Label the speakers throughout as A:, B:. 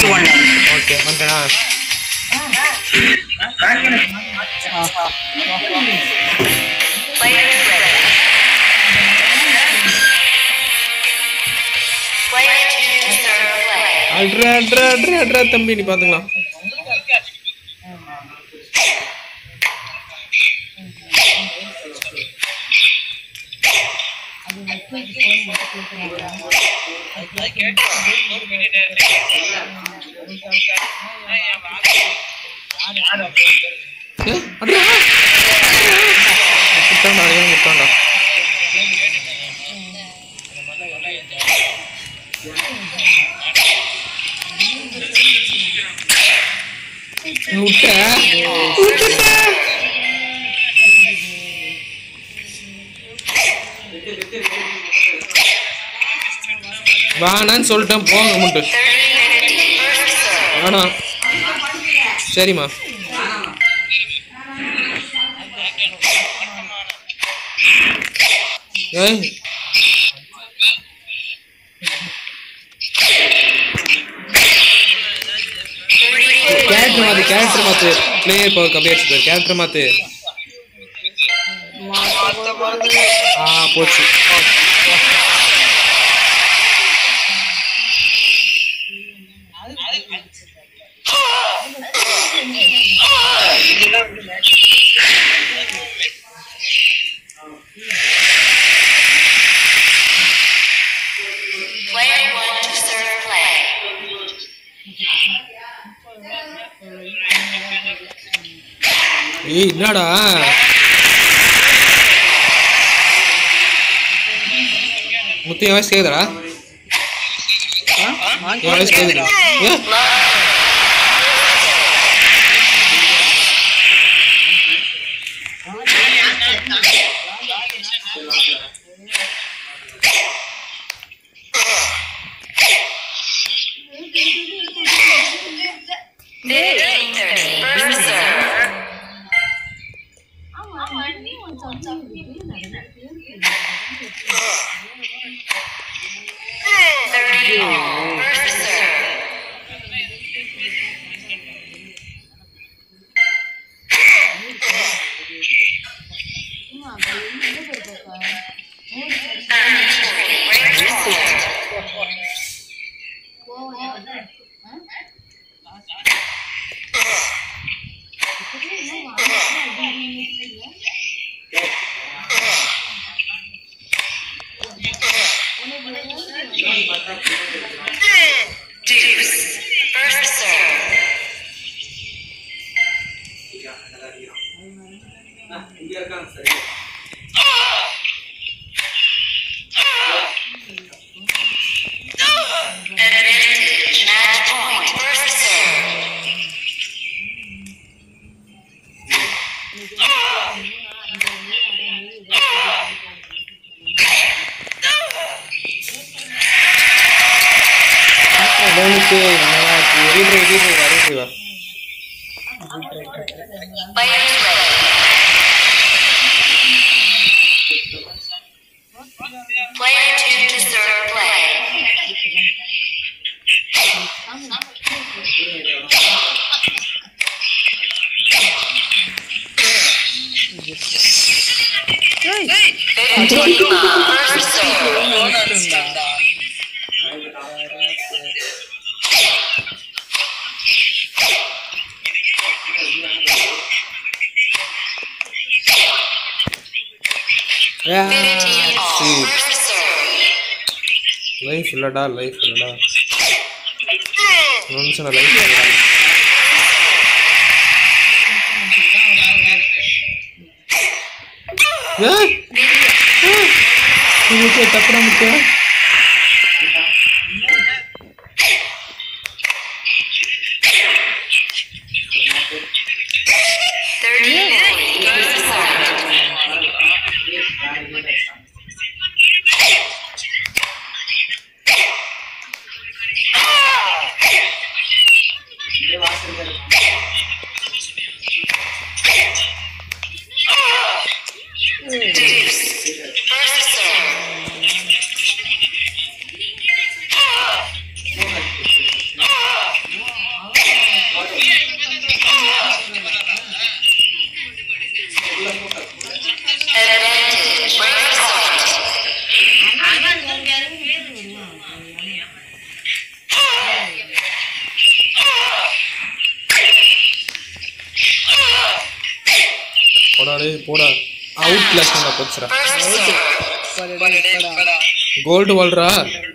A: warning.
B: Okay வந்துட்டேனா
C: Player ready. Player two, start play.
B: அட்ரா அட்ரா அட்ரா அட்ரா தம்பி நீ பாத்துக்கலாம் ஏ, அட்ரா முட்டாண்டா அதையும் முட்டாண்டா விட்ட வேணான்னு சொல்லிட்டேன் போங்க முட்டு
C: 30 50. First serve.
B: வேணாம் சரிம்மா ஏய் கேரக்டர் மாத்து கேரக்டர் மாத்து பிளேயர் பவர் கம்பேர் பேர் கேரக்டர் மாத்து ஆ போச்சு
C: Player one to start play.
B: ஏய் என்னடா முத்து என் வயசு கேக்குதடா என் வயசு கேக்குது ஏ
C: Fifteen thirty. First serve. Thirty all. First serve. Thirty forty. Break point. Deuce. First serve. Advantage. Match point. First serve.
B: முத்து நல்லா இருக்கு ரீட்ரை ரீட்ரை வா ரீட்ரை வா
C: Players ready. Player two to serve play. Fifteen all. First serve. Fifteen all. First serve.
B: Life இல்லடா life இல்லடா ஒரு நிமிஷம் life இல்லடா ஏய் முக்கிய தப்புடா முக்கிய
C: Thirty forty. Game start. Deuce. First serve.
B: போடா அவுட் லட்சம் போச்சுடா
C: First serve.
B: கோல்டு வால்ரா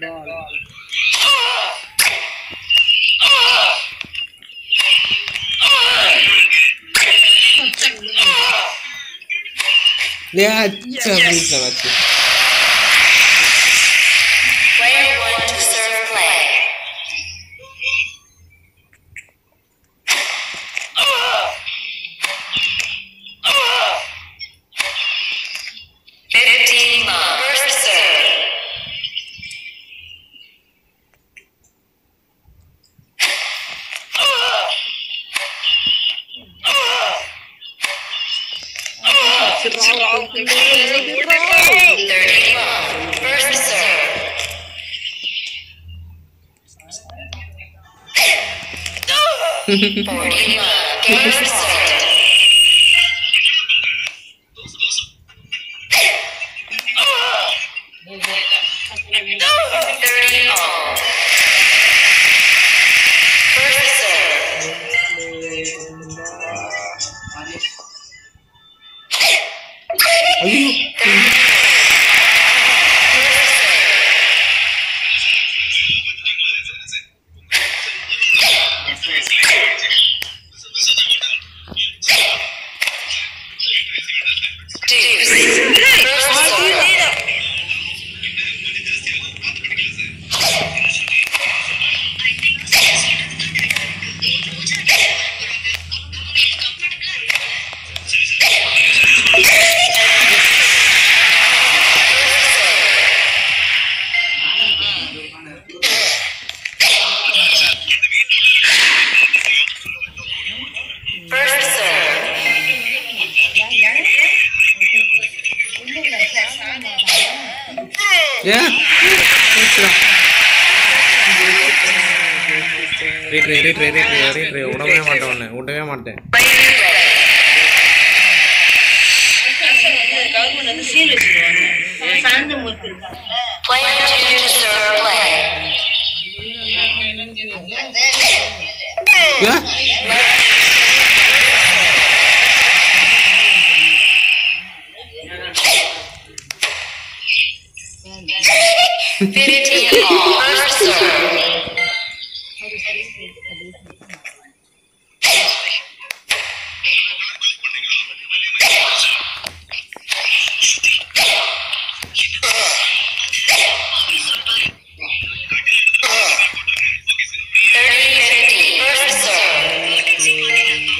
B: வீட்டில் வச்சு
C: Player one to serve play. Fifteen love. First serve. Thirty love. First serve. Forty love. First serve. Thirty all. First serve.
B: ஐயோ
C: Deuce. First serve. First serve.
B: ஏன் போச்சுடா ரீட்ரே ரீட்ரே ரீட்ரே ரீட்ரே விடவே மாட்டேன் உன்னை விடவே மாட்டேன்
C: Player two to serve play.
B: ஏன்
C: Fifteen all. First serve. Thirty fifty. First serve.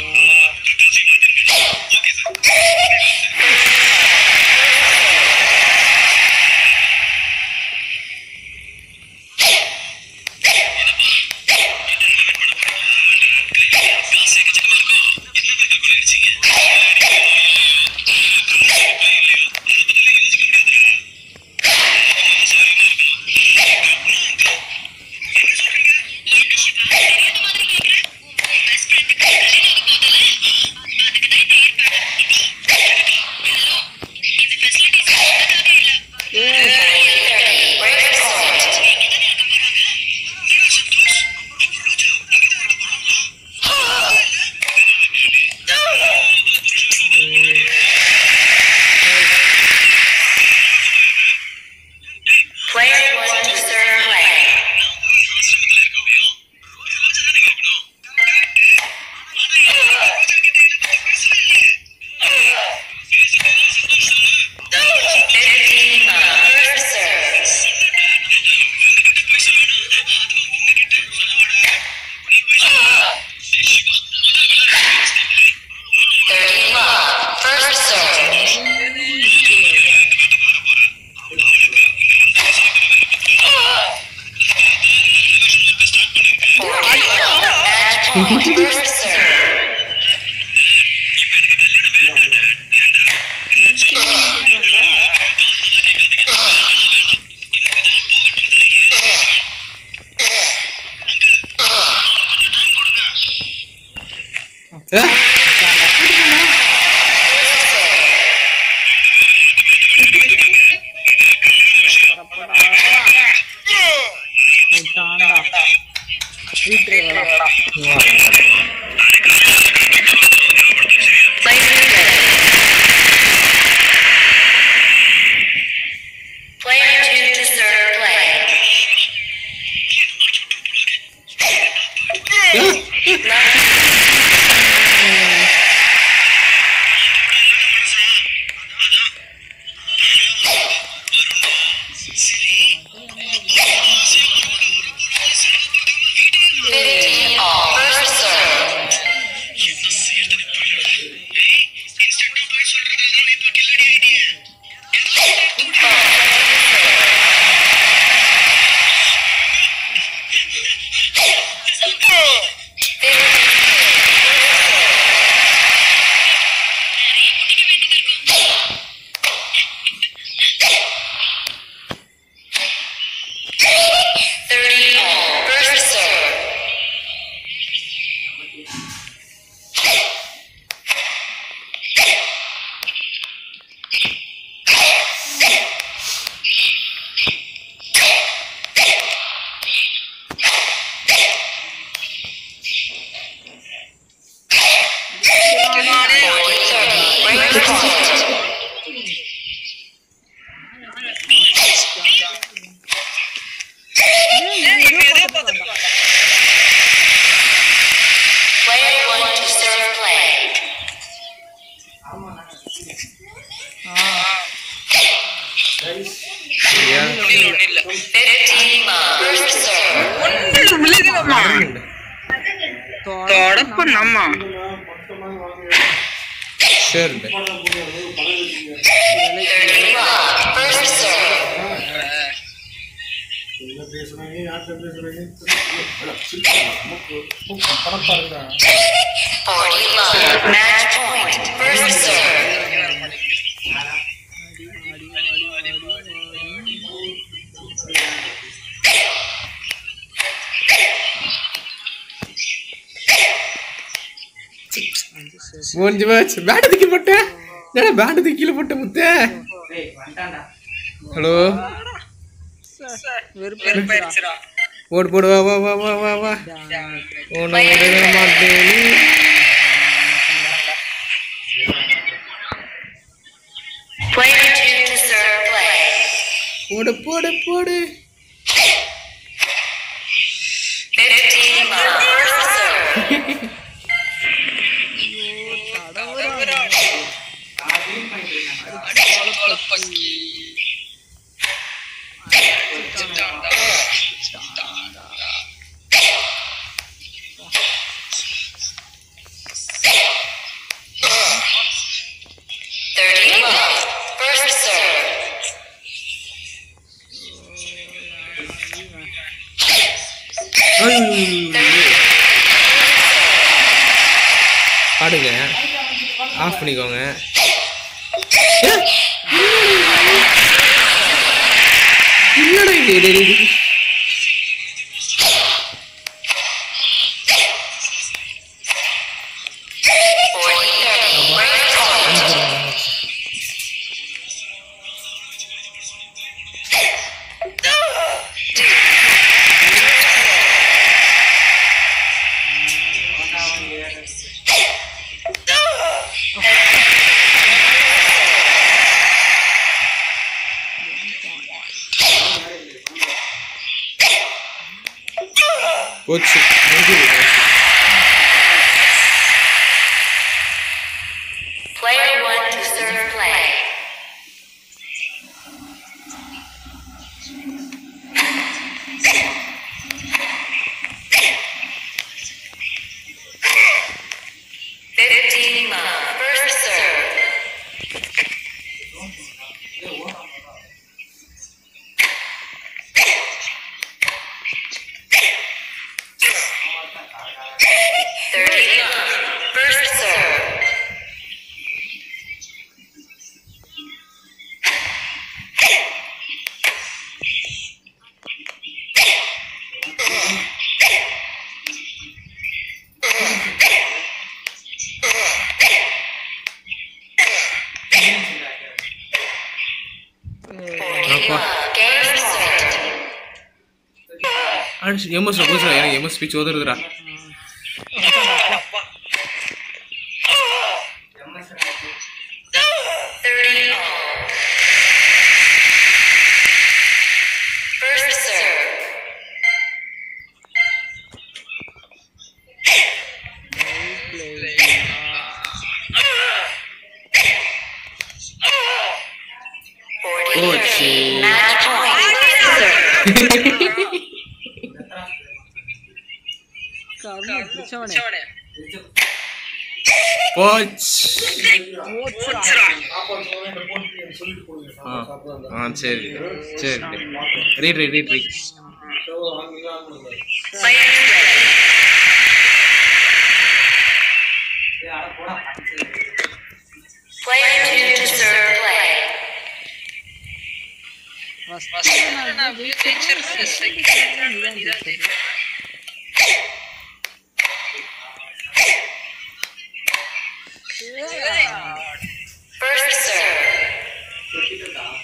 C: Thirty. Break point. Player one to serve play. Fifteen love. First serve. Thirty love. First serve. Forty love. Match point. First serve.
B: A
C: Player ready. Fifteen all. First serve. Thirty all. First serve. Forty thirty. Break the point. Player one to serve play.
B: சரியா
C: Fifteen love. First serve.
B: ரெண்டு.
A: தொடப்பண்ணம்மா
B: சரி
C: Thirty love. First serve. Forty love. Match point. First serve.
B: மூஞ்சி match bat தூக்கி போட்டேன் என்னடா bad தூக்கி கீழே போட்ட முத்த ஹலோ
A: வெறுப்பாயிருச்சுடா
B: போடு போடு வா வா வா வா வா வா உன்னை விடவே மாட்டேன்
C: Player two to serve play.
B: போடு போடு போடு
C: Fifteen love. First serve. Thirty love. First serve.
B: பாடுங்க ஆஃப் பண்ணிக்கோங்க என்னடா இது இது, இது, இது?
C: Forty thirty. Break point.
B: போச்சு முடிஞ்சுது.
C: Player one to serve play. Fifteen love. First serve. Thirty love. First serve.
B: அப்பா
C: Game set.
B: எம்எஸ் போச்சுடா எனக்கு எம்எஸ் ஸ்பீச் உதறுதுடா
C: Thirty all. First serve.
A: கர்ம பிடிச்சவனே
B: போச்சு
A: போச்சுடா.
B: ஆ ஆ சரி சரி ரீட் ரீட் ரீட் ரீட்
C: Players ready. Player two to serve play.
A: First நான் அப்படியே ஜெயிச்சிருக்கேன். Second நீதான் ஜெயிச்சது.
C: First serve.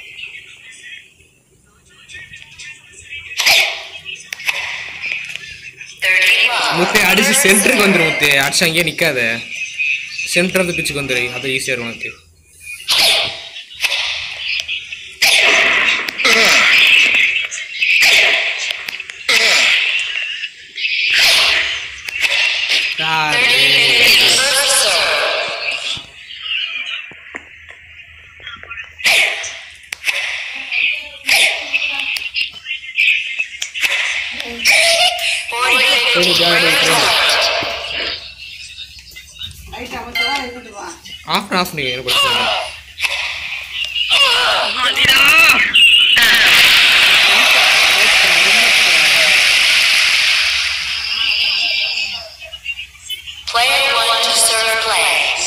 C: Thirty love.
B: முத்தே அடிச்சு சென்டருக்கு வந்துரு முத்தே அடிச்சு அங்கேயே நிக்காத சென்டர் ஆஃப் த பிச்சுக்கு வந்துரு அது ஈஸியா இருக்கும் உனக்கு
C: First serve. Forty fifty.
B: Off off நீ எனக்கு பிரச்சனை இல்லை.
C: Player one to serve play.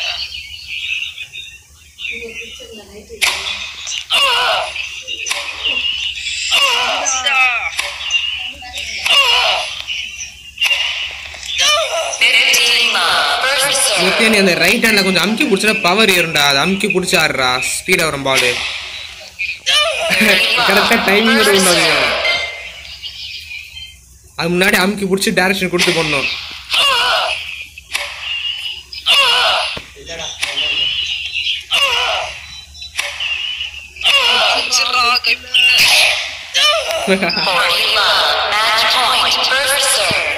C: Fifteen love. First serve.
B: முத்தே நீ அந்த ரைட் ஹேண்ட்ல கொஞ்சம் அமுக்கி பிடிச்சா பவர் ஏறும்டா அது அமுக்கி பிடிச்சி ஆடுறா ஸ்பீடா வரும் பாலு கரெக்டா டைமிங் உண்டாங்க அது முன்னாடி அமுக்கி பிடிச்சி டைரக்ஷன் கொடுத்து போடணும்
C: Forty love. Match point. First serve.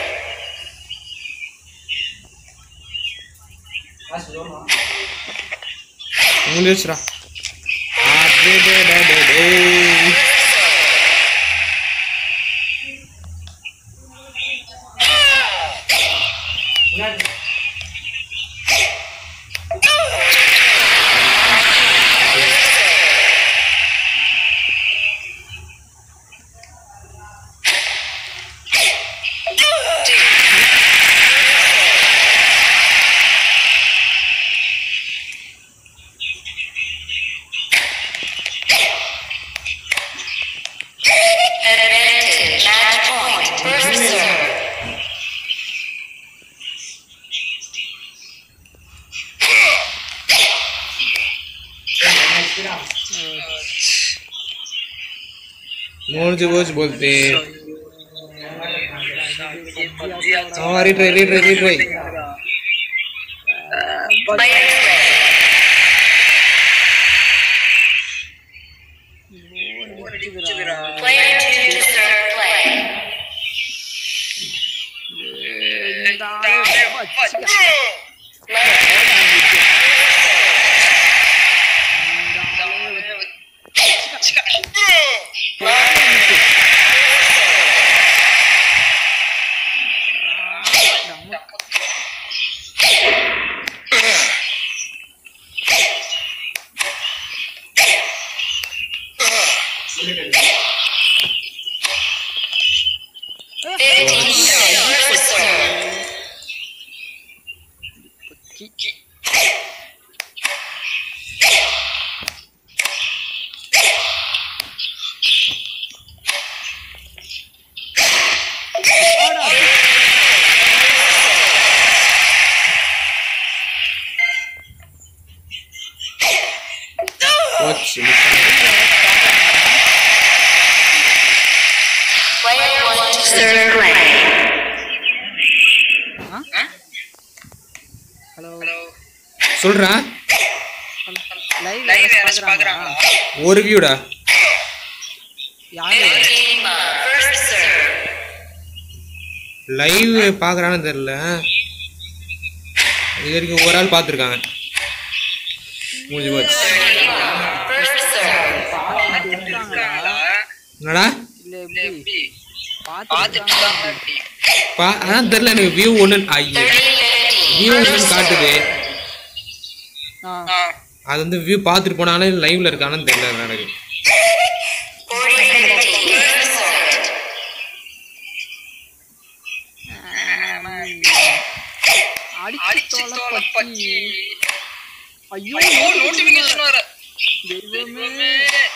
B: முடிஞ்சிச்சுடா அடேடேடேடே.
C: Advantage. Match point. First serve.
B: முடிஞ்சு போச்சு போல்தே ஆ retry retry retry
C: Players ready. Player two to serve play. Fifteen first serve.
B: போச்சு
C: Player one to serve play.
A: Hello
B: சொல்றா
A: live live பாக்குறாங்களா
B: ஒரு வியூடா
A: யாரு
C: Fifteen love. First serve.
B: Live பாக்குறான்னு தெரியல இது வரைக்கும் ஒரு ஆள் பார்த்துருக்காங்க முடிஞ்சு போச்சு
C: First serve.
B: என்னடா
A: இல்ல இல்ல எப்படி
C: Party
A: பார்த்துட்டு
C: party.
B: பா அதான் தெரியல எனக்கு வியூ ஒன்று ஐயோ
C: 3050.
B: வியூ ஒன்று காட்டுது
A: ஆ
B: அது வந்து வியூ பார்த்துட்டு போனாலே லைவ்ல இருக்கானு தெரியல எனக்கு
C: 4050. First served.
A: அடிச்சு தோலை பச்சி ஐயோ
D: நோட்டிபிகேஷன் வர
A: தெய்வமே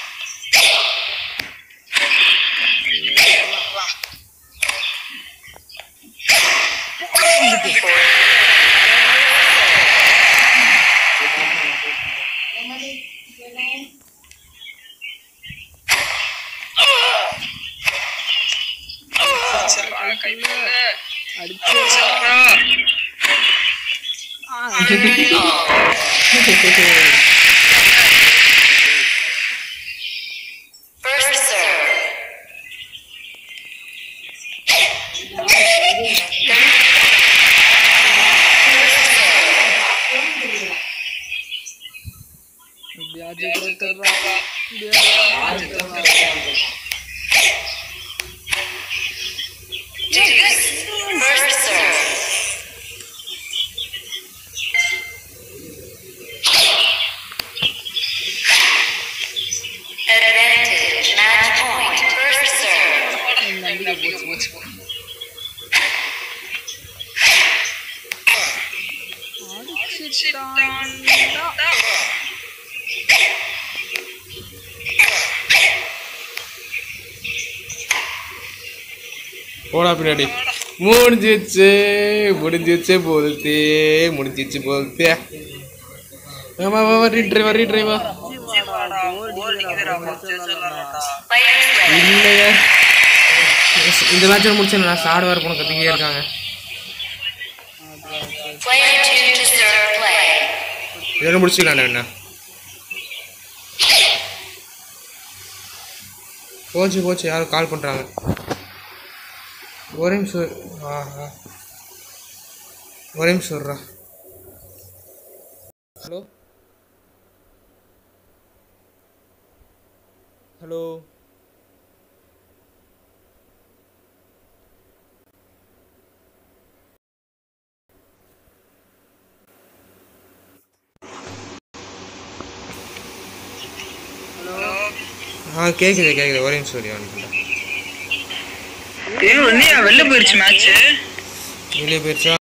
A: அடிச்சு
C: First served.
A: எப்படியாச்சும் கொடுத்துட்றா எப்படியாச்சும் கொடுத்துட்றா.
C: First served. Advantage. Match point. First served.
A: என் நம்பிக்கை போச்சு அடிச்சுட்டான்டா.
B: போடா பின்னாடி முடிஞ்சிச்சு முடிஞ்சிச்சு போல்தே முடிஞ்சிச்சு போல்தே ஆமா ஆமா re driver re driver
C: Players ready.
B: இல்லையே இந்த மேட்ச் முடிச்சு நான் சாடு வேறு போன கத்திக்கிட்டே இருக்காங்க
C: Player two to serve play.
B: இதோட முடிச்சுக்கலாம் என்ன போச்சு போச்சு யாரும் கால் பண்ணுறாங்க ஒரே நிமிஷம் ஆஹா ஒரே நிமிஷம் விட்றா ஹலோ ஹலோ ஆ கேட்குது கேட்குது ஒரே நிமிஷம் வரையும் அனுப்பிட்டேன்
D: ஏய் வெளில போயிருச்சு மேட்ச்
B: வெளியே போயிடுச்சா